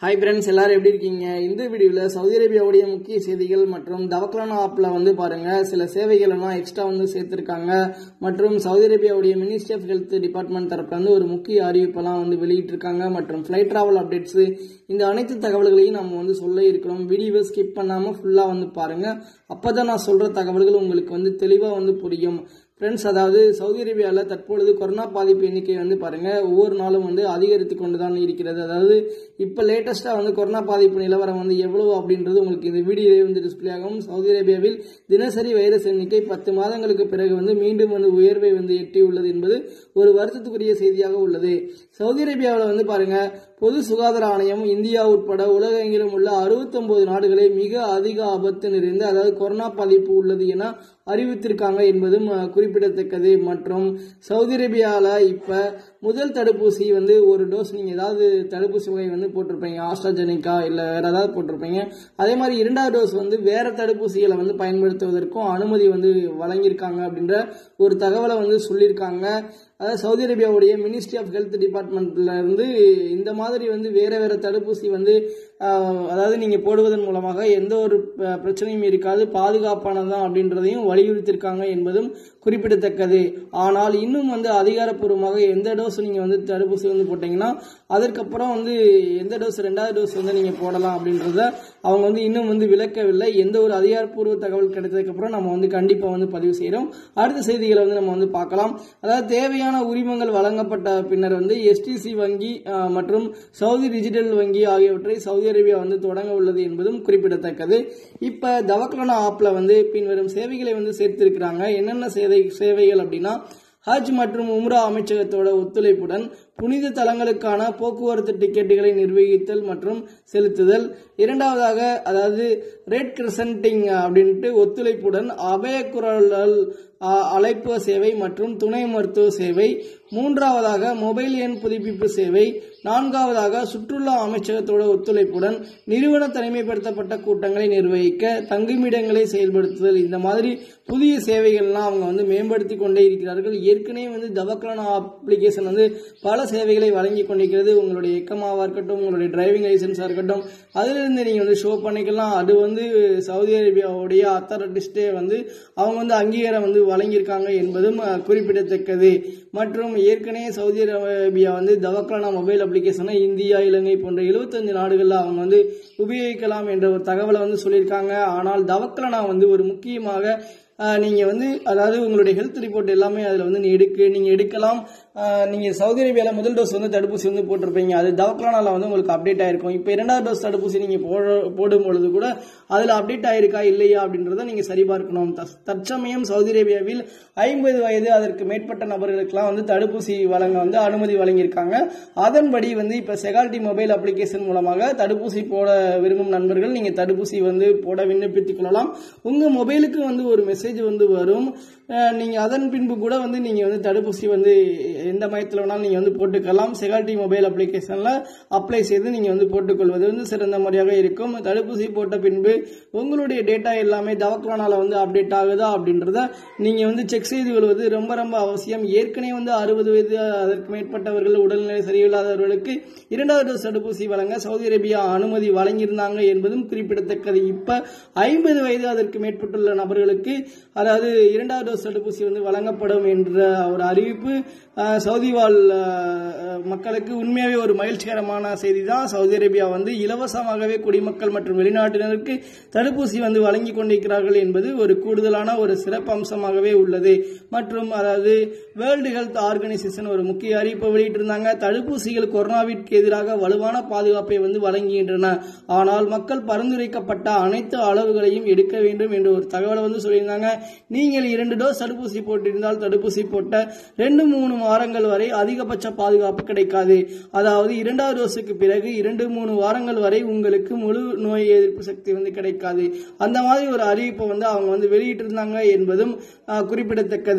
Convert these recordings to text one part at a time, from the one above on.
hi friends எல்லாரும் எப்படி இருக்கீங்க இந்த வீடியோவில் சவுதி அரேபியாவுடைய முக்கிய செய்திகள் மற்றும் தவக்லானா ஆப்பில் வந்து பாருங்க சில சேவைகள் எல்லாம் எக்ஸ்ட்ரா வந்து சேர்த்துருக்காங்க மற்றும் சவுதி அரேபியாவுடைய மினிஸ்ட்ரி ஆஃப் ஹெல்த் டிபார்ட்மெண்ட் தரப்புல வந்து ஒரு முக்கிய அறிவிப்பெல்லாம் வந்து வெளியிட்டிருக்காங்க மற்றும் ஃப்ளைட் டிராவல் அப்டேட்ஸ் இந்த அனைத்து தகவல்களையும் நம்ம வந்து சொல்ல இருக்கிறோம் வீடியோவை ஸ்கிப் பண்ணாமல் ஃபுல்லாக வந்து பாருங்க அப்பதான் நான் சொல்ற தகவல்கள் உங்களுக்கு வந்து தெளிவாக வந்து புரியும் ஃப்ரெண்ட்ஸ் அதாவது சவுதி அரேபியாவில் தற்பொழுது கொரோனா பாதிப்பு எண்ணிக்கை வந்து பாருங்க ஒவ்வொரு நாளும் வந்து அதிகரித்து கொண்டு தான் இருக்கிறது அதாவது இப்போ லேட்டஸ்ட்டாக வந்து கொரோனா பாதிப்பு நிலவரம் வந்து எவ்வளவு அப்படின்றது உங்களுக்கு இந்த வீடியோவே வந்து டிஸ்பிளே ஆகும் சவுதி அரேபியாவில் தினசரி வைரஸ் எண்ணிக்கை பத்து மாதங்களுக்கு பிறகு வந்து மீண்டும் வந்து உயர்வை வந்து எட்டியுள்ளது என்பது ஒரு வருத்தத்துக்குரிய செய்தியாக உள்ளது சவுதி அரேபியாவில் வந்து பாருங்க பொது சுகாதார ஆணையம் இந்தியா உட்பட உலகெங்கிலும் உள்ள அறுபத்தொன்பது நாடுகளை மிக அதிக ஆபத்து நிறைந்த அதாவது கொரோனா பாதிப்பு உள்ளது என அறிவித்திருக்காங்க என்பதும் அஹ், குறிப்பிடத்தக்கது மற்றும் சவுதி அரேபியாவில் இப்போ முதல் தடுப்பூசி வந்து ஒரு டோஸ் நீங்கள் ஏதாவது தடுப்பூசி வகை வந்து போட்டிருப்பீங்க ஆஸ்ட்ராஜெனிக்கா இல்லை வேற ஏதாவது போட்டிருப்பீங்க அதே மாதிரி இரண்டாவது டோஸ் வந்து வேற தடுப்பூசிகளை வந்து பயன்படுத்துவதற்கும் அனுமதி வந்து வழங்கியிருக்காங்க அப்படின்ற ஒரு தகவலை வந்து சொல்லியிருக்காங்க அதாவது சவுதி அரேபியாவுடைய மினிஸ்ட்ரி ஆஃப் ஹெல்த் டிபார்ட்மெண்ட்ல இருந்து இந்த மாதிரி வந்து வேற வேற தடுப்பூசி வந்து ஆஹ், அதாவது நீங்க போடுவதன் மூலமாக எந்த ஒரு ப- பிரச்சனையும் இருக்காது பாதுகாப்பானதான் அப்படின்றதையும் வலியுறுத்தியிருக்காங்க என்பதும் குறிப்பிடத்தக்கது ஆனால் இன்னும் வந்து அதிகாரப்பூர்வமாக எந்த டோஸ் நீங்க வந்து தடுப்பூசி வந்து போட்டீங்கன்னா அதற்கப்புறம் வந்து எந்த டோஸ் ரெண்டாவது டோஸ் வந்து நீங்க போடலாம் அப்படின்றத அவங்க வந்து இன்னும் வந்து விளக்கவில்லை எந்த ஒரு அதிகாரப்பூர்வ தகவல் கிடைத்ததுக்கு அப்புறம் நம்ம வந்து கண்டிப்பா வந்து பதிவு செய்கிறோம் அடுத்த செய்திகளை வந்து நம்ம வந்து பார்க்கலாம் அதாவது தேவையான உரிமங்கள் வழங்கப்பட்ட பின்னர் வந்து எஸ்டிசி வங்கி அஹ், மற்றும் சவுதி டிஜிட்டல் வங்கி ஆகியவற்றை சவுதி அரேபியா வந்து தொடங்க உள்ளது என்பதும் குறிப்பிடத்தக்கது இப்ப தவக்லனா ஆப்ல வந்து பின்வரும் சேவைகளை வந்து சேர்த்திருக்கிறாங்க என்னென்ன சேவை சேவைகள் அப்படின்னா ஹஜ் மற்றும் உம்ரா அமைச்சகத்தோட ஒத்துழைப்புடன் புனித தலங்களுக்கான போக்குவரத்து டிக்கெட்டுகளை நிர்வகித்தல் மற்றும் செலுத்துதல் இரண்டாவதாக அதாவது ரெட் கிரசன்டிங் அப்படின்ட்டு ஒத்துழைப்புடன் அபயக்குரல் அ- அழைப்பு சேவை மற்றும் துணை மருத்துவ சேவை மூன்றாவதாக மொபைல் எண் புதுப்பிப்பு சேவை நான்காவதாக சுற்றுலா அமைச்சகத்தோட ஒத்துழைப்புடன் நிறுவன தனிமைப்படுத்தப்பட்ட கூட்டங்களை நிர்வகிக்க தங்குமிடங்களை செயல்படுத்துதல் இந்த மாதிரி புதிய சேவைகள்லாம் அவங்க வந்து மேம்படுத்தி கொண்டே இருக்கிறார்கள் ஏற்கனவே வந்து தவக்கலான அப்ளிகேஷன் வந்து பல சேவைகளை வழங்கி கொண்டிருக்கிறது உங்களுடைய எக்கமாவா இருக்கட்டும் உங்களுடைய டிரைவிங் லைசன்ஸா இருக்கட்டும் அதிலிருந்து நீங்க வந்து ஷோ பண்ணிக்கலாம் அது வந்து சவுதி அரேபியாவுடைய அத்தாரிட்டிஸ்டே வந்து அவங்க வந்து அங்கீகாரம் வந்து வழங்கியிருக்காங்க என்பதும் அஹ், குறிப்பிடத்தக்கது மற்றும் ஏற்கனவே சவுதி அரேபியா வந்து தவக்கானா மொபைல் அப்ளிகேஷனை இந்தியா இலங்கை போன்ற 75 நாடுகளில் அவங்க வந்து உபயோகிக்கலாம் என்ற ஒரு தகவலை வந்து சொல்லியிருக்காங்க ஆனால் தவக்கலனா வந்து ஒரு முக்கியமாக ஆஹ் நீங்க வந்து அதாவது உங்களுடைய ஹெல்த் ரிப்போர்ட் எல்லாமே அதுல வந்து நீ எடுக்க நீங்க எடுக்கலாம் ஆஹ் நீங்க சவுதி அரேபியால முதல் டோஸ் வந்து தடுப்பூசி வந்து போட்டிருப்பீங்க அது தவக்கலானால வந்து உங்களுக்கு அப்டேட் ஆயிருக்கும் இப்போ இரண்டாவது டோஸ் தடுப்பூசி நீங்க போட போடும் பொழுது கூட அதுல அப்டேட் ஆயிருக்கா இல்லையா அப்படின்றத நீங்க சரிபார்க்கணும் தஸ்- தற்சமயம் சவுதி அரேபியாவில் ஐம்பது வயது அதற்கு மேற்பட்ட நபர்களுக்கெல்லாம் வந்து தடுப்பூசி வழங்க வந்து அனுமதி வழங்கியிருக்காங்க அதன்படி வந்து இப்ப செகால்டி மொபைல் அப்ளிகேஷன் மூலமாக தடுப்பூசி போட விரும்பும் நண்பர்கள் நீங்க தடுப்பூசி வந்து போட விண்ணப்பித்துக் கொள்ளலாம் உங்க மொபைலுக்கு வந்து ஒரு மெசேஜ் வந்து வரும் அஹ் நீங்க அதன் பின்பு கூட வந்து நீங்க வந்து தடுப்பூசி வந்து எந்த மையத்தில் வேணாலும் நீங்க வந்து போட்டுக்கலாம் செகால்டி மொபைல் அப்ளிகேஷன்ல அப்ளை செய்து நீங்க வந்து போட்டுக்கொள்வது வந்து சிறந்த முறையாக இருக்கும் தடுப்பூசி போட்ட பின்பு உங்களுடைய டேட்டா எல்லாமே தவக்கலானால வந்து அப்டேட் ஆகுதா அப்படின்றத நீங்க வந்து செக் செய்து கொள்வது ரொம்ப ரொம்ப அவசியம் ஏற்கனவே வந்து அறுபது வயது அதற்கு மேற்பட்டவர்கள் உடல்நிலை சரியில்லாதவர்களுக்கு இரண்டாவது டோஸ் தடுப்பூசி வழங்க சவுதி அரேபியா அனுமதி வழங்கியிருந்தாங்க என்பதும் குறிப்பிடத்தக்கது இப்ப ஐம்பது வயது அதற்கு மேற்பட்டுள்ள நபர்களுக்கு அதாவது இரண்டாவது டோஸ் தடுப்பூசி வந்து வழங்கப்படும் என்ற ஒரு அறிவிப்பு அஹ், சவுதி வாழ் அஹ், மக்களுக்கு உண்மையாவே ஒரு மகிழ்ச்சிகரமான செய்தி தான் சவுதி அரேபியா வந்து இலவசமாகவே குடிமக்கள் மற்றும் வெளிநாட்டினருக்கு தடுப்பூசி வந்து வழங்கி கொண்டிருக்கிறார்கள் என்பது ஒரு கூடுதலான ஒரு சிறப்பு அம்சமாகவே உள்ளது மற்றும் அதாவது வேர்ல்டு ஹெல்த் ஆர்கனைசேஷன் ஒரு முக்கிய அறிவிப்பை வெளியிட்டிருந்தாங்க தடுப்பூசிகள் கொரோனாவிற்கு எதிராக வலுவான பாதுகாப்பை வந்து வழங்குகின்றன ஆனால் மக்கள் பரிந்துரைக்கப்பட்ட அனைத்து அளவுகளையும் எடுக்க வேண்டும் என்ற ஒரு தகவலை வந்து சொல்லியிருந்தாங்க நீங்கள் இரண்டு டோஸ் தடுப்பூசி போட்டிருந்தால் தடுப்பூசி போட்ட ரெண்டு மூணு வாரங்கள் வரை அதிகபட்ச பாதுகாப்பு கிடைக்காது அதாவது இரண்டாவது டோஸுக்கு பிறகு இரண்டு மூணு வாரங்கள் வரை உங்களுக்கு முழு நோய் எதிர்ப்பு சக்தி வந்து கிடைக்காது அந்த மாதிரி ஒரு அறிவிப்பை வந்து அவங்க வந்து வெளியிட்டிருந்தாங்க என்பதும் ஆஹ், குறிப்பிடத்தக்கது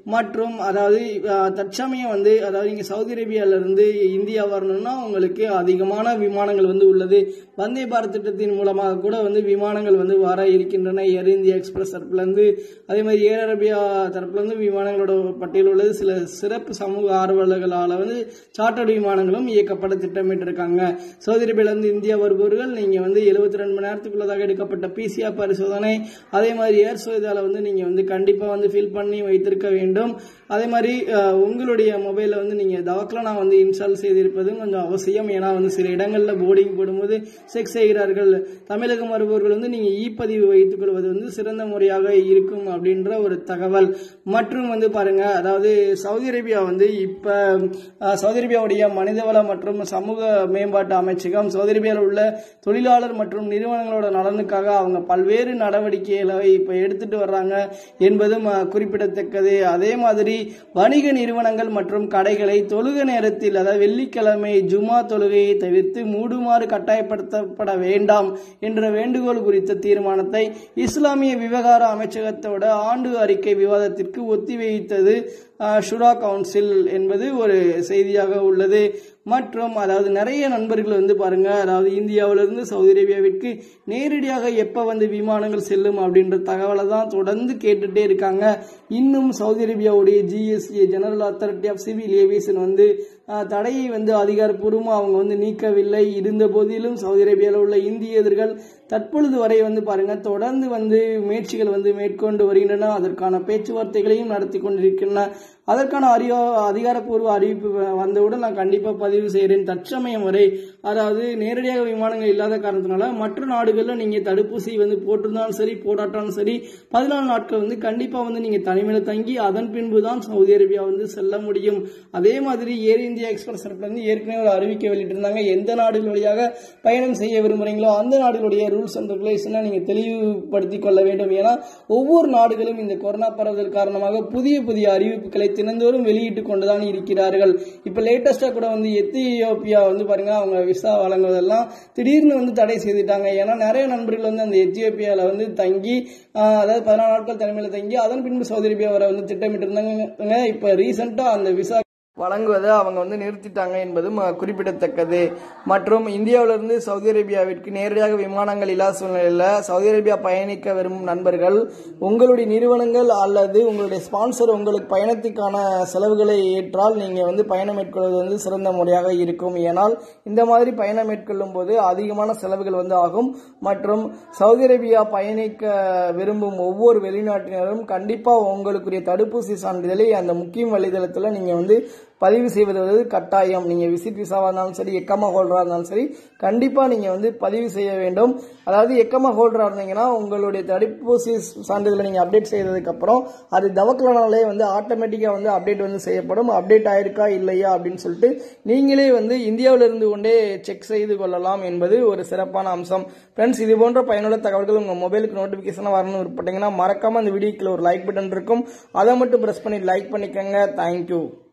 மற்றும் அதாவது அஹ், தற்சமயம் வந்து அதாவது நீங்க சவுதி அரேபியால இருந்து இந்தியா வரணும்னா உங்களுக்கு அதிகமான விமானங்கள் வந்து உள்ளது வந்தே பாரத் திட்டத்தின் மூலமாக கூட வந்து விமானங்கள் வந்து வர இருக்கின்றன ஏர் இந்தியா எக்ஸ்பிரஸ் தரப்புல இருந்து அதே மாதிரி ஏர் அரேபியா தரப்புல இருந்து விமானங்களோட பட்டியல் உள்ளது சில சிறப்பு சமூக ஆர்வலர்களால வந்து சார்ட்டர்ட் விமானங்களும் இயக்கப்பட திட்டமிட்டிருக்காங்க சவுதி அரேபியால இருந்து இந்தியா வருபவர்கள் நீங்க வந்து எழுபத்தி ரெண்டு மணி நேரத்துக்குள்ளதாக எடுக்கப்பட்ட பிசிஆர் பரிசோதனை அதே மாதிரி ஏர் சோதால வந்து நீங்க வந்து கண்டிப்பா வந்து ஃபில் பண்ணி வைத்திருக்க வேண்டும் அதே மாதிரி அஹ், உங்களுடைய மொபைலில் வந்து நீங்க தவக்கலனா வந்து இன்ஸ்டால் செய்திருப்பதும் கொஞ்சம் அவசியம் ஏன்னா வந்து சில இடங்கள்ல போர்டிங் போடும்போது செக் செய்கிறார்கள் தமிழகம் வருபவர்கள் வந்து நீங்க இ பதிவு வைத்துக் கொள்வது வந்து சிறந்த முறையாக இருக்கும் அப்படின்ற ஒரு தகவல் மற்றும் வந்து பாருங்க அதாவது சவுதி அரேபியா வந்து இப்ப அஹ், சவுதி அரேபியாவுடைய மனிதவள மற்றும் சமூக மேம்பாட்டு அமைச்சகம் சவுதி அரேபியாவில் உள்ள தொழிலாளர் மற்றும் நிறுவனங்களோட நலனுக்காக அவங்க பல்வேறு நடவடிக்கைகளை இப்ப எடுத்துட்டு வர்றாங்க என்பதும் அஹ், குறிப்பிடத்தக்கது அதே மாதிரி வணிக நிறுவனங்கள் மற்றும் கடைகளை தொழுக நேரத்தில் அதாவது வெள்ளிக்கிழமை ஜுமா தொழுகையை தவிர்த்து மூடுமாறு கட்டாயப்படுத்தப்பட வேண்டாம் என்ற வேண்டுகோள் குறித்த தீர்மானத்தை இஸ்லாமிய விவகார அமைச்சகத்தோட ஆண்டு அறிக்கை விவாதத்திற்கு ஒத்திவைத்தது அஹ், ஷுரா கவுன்சில் என்பது ஒரு செய்தியாக உள்ளது மற்றும் அதாவது நிறைய நண்பர்கள் வந்து பாருங்க அதாவது இந்தியாவிலிருந்து சவுதி அரேபியாவிற்கு நேரடியாக எப்ப வந்து விமானங்கள் செல்லும் அப்படின்ற தகவலை தான் தொடர்ந்து கேட்டுட்டே இருக்காங்க இன்னும் சவுதி அரேபியாவுடைய GSA general authority of civil aviation வந்து அஹ், தடையை வந்து அதிகாரப்பூர்வமாக அவங்க வந்து நீக்கவில்லை இருந்த போதிலும் சவுதி அரேபியாவில் உள்ள இந்தியர்கள் தற்பொழுது வரை வந்து பாருங்க தொடர்ந்து வந்து முயற்சிகள் வந்து மேற்கொண்டு வருகின்றன அதற்கான பேச்சுவார்த்தைகளையும் நடத்தி கொண்டிருக்கின்றன அதற்கான அறியோ அதிகாரப்பூர்வ அறிவிப்பு வ- வந்தவுடன் நான் கண்டிப்பா பதிவு செய்கிறேன் தற்சமயம் வரை அதாவது நேரடியாக விமானங்கள் இல்லாத காரணத்தினால மற்ற நாடுகளில் நீங்க தடுப்பூசி வந்து போட்டிருந்தாலும் சரி போடாட்டாலும் சரி பதினாலு நாட்கள் வந்து கண்டிப்பா வந்து நீங்க தனிமையில தங்கி அதன் பின்பு தான் சவுதி அரேபியா வந்து செல்ல முடியும் அதே மாதிரி ஏர் இந்தியா எக்ஸ்பிரஸ் தரப்புல இருந்து ஏற்கனவே ஒரு அறிவிக்கை வெளியிட்டிருந்தாங்க எந்த நாடுகள் வழியாக பயணம் செய்ய விரும்புறீங்களோ அந்த நாடுகளுடைய ரூல்ஸ் அண்ட் ரெகுலேஷனை நீங்க தெளிவுபடுத்திக் கொள்ள வேண்டும் ஏன்னா ஒவ்வொரு நாடுகளும் இந்த கொரோனா பரவுதல் காரணமாக புதிய புதிய அறிவிப்புகளை தினந்தோறும் வெளியிட்டுக் கொண்டுதான் இருக்கிறார்கள் இப்ப லேட்டஸ்டா கூட வந்து எத்தியோப்பியா வந்து பாருங்க அவங்க விசா வழங்குவதெல்லாம் திடீர்னு வந்து தடை செய்துட்டாங்க ஏன்னா நிறைய நண்பர்கள் வந்து அந்த எத்தியோப்பியால வந்து தங்கி ஆஹ், அதாவது பதினாலு நாட்கள் தனிமையில தங்கி அதன் பின்பு சவுதி அரேபியா வர வந்து திட்டமிட்டு இருந்தாங்க இப்ப ரீசெண்டா அந்த விசா வழங்குவதை அவங்க வந்து நிறுத்திட்டாங்க என்பதும் அஹ், குறிப்பிடத்தக்கது மற்றும் இந்தியாவிலிருந்து சவுதி அரேபியாவிற்கு நேரடியாக விமானங்கள் இல்லாத சூழ்நிலையில் சவுதி அரேபியா பயணிக்க விரும்பும் நண்பர்கள் உங்களுடைய நிறுவனங்கள் அல்லது உங்களுடைய ஸ்பான்சர் உங்களுக்கு பயணத்துக்கான செலவுகளை ஏற்றால் நீங்கள் வந்து பயணம் மேற்கொள்வது வந்து சிறந்த முறையாக இருக்கும் ஏனால் இந்த மாதிரி பயணம் மேற்கொள்ளும் போது அதிகமான செலவுகள் வந்து ஆகும் மற்றும் சவுதி அரேபியா பயணிக்க விரும்பும் ஒவ்வொரு வெளிநாட்டினரும் கண்டிப்பாக உங்களுக்குரிய தடுப்பூசி சான்றிதழை அந்த முக்கிய வலைதளத்தில் நீங்கள் வந்து பதிவு செய்வது வந்து கட்டாயம் நீங்கள் விசிட் விசாவாக இருந்தாலும் சரி எக்கமா ஹோல்டராக இருந்தாலும் சரி கண்டிப்பாக நீங்கள் வந்து பதிவு செய்ய வேண்டும் அதாவது எக்கமா ஹோல்டராக இருந்தீங்கன்னா உங்களுடைய தடுப்பூசி சான்றிதழை நீங்கள் அப்டேட் செய்ததுக்கப்புறம் அது தவக்கலனாலே வந்து ஆட்டோமேட்டிக்காக வந்து அப்டேட் வந்து செய்யப்படும் அப்டேட் ஆயிருக்கா இல்லையா அப்படின்னு சொல்லிட்டு நீங்களே வந்து இந்தியாவில் இருந்து கொண்டே செக் செய்து கொள்ளலாம் என்பது ஒரு சிறப்பான அம்சம் ஃப்ரெண்ட்ஸ் இது போன்ற பயனுள்ள தகவல்கள் உங்கள் மொபைலுக்கு நோட்டிஃபிகேஷனாக வரணும்னு விருப்பப்பட்டீங்கன்னா மறக்காம அந்த வீடியோக்கில் ஒரு லைக் பட்டன் இருக்கும் அதை மட்டும் ப்ரெஸ் பண்ணி லைக் பண்ணிக்கோங்க தேங்க்யூ